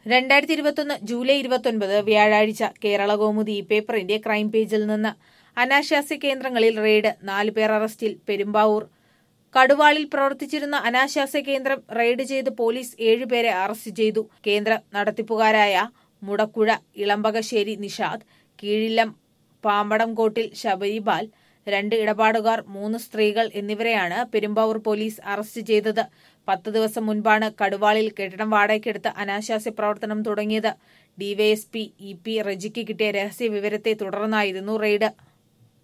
രണ്ടായിരത്തി ഇരുപത്തൊന്ന് ജൂലൈ ഇരുപത്തൊൻപത് വ്യാഴാഴ്ച കേരള കൗമുദി ഈ പേപ്പറിന്റെ ക്രൈം പേജിൽ നിന്ന് അനാശാസ്യ കേന്ദ്രങ്ങളിൽ റെയ്ഡ് നാലു പേർ അറസ്റ്റിൽ പെരുമ്പാവൂർ കടുവാളിൽ പ്രവർത്തിച്ചിരുന്ന അനാശാസ്യ കേന്ദ്രം റെയ്ഡ് ചെയ്ത് പോലീസ് ഏഴുപേരെ അറസ്റ്റ് ചെയ്തു കേന്ദ്ര നടത്തിപ്പുകാരായ മുടക്കുഴ ഇളമ്പകശ്ശേരി നിഷാദ് കീഴില്ലം പാമ്പടംകോട്ടിൽ ശബരിപാൽ രണ്ട് ഇടപാടുകാർ മൂന്ന് സ്ത്രീകൾ എന്നിവരെയാണ് പെരുമ്പാവൂർ പോലീസ് അറസ്റ്റ് ചെയ്തത് പത്ത് ദിവസം മുൻപാണ് കടുവാളിൽ കെട്ടിടം വാടകയ്ക്കെടുത്ത് അനാശാസ്യ പ്രവർത്തനം തുടങ്ങിയത് ഡിവൈഎസ്പി ഇ പി റജിക്ക് കിട്ടിയ രഹസ്യ വിവരത്തെ തുടർന്നായിരുന്നു റെയ്ഡ്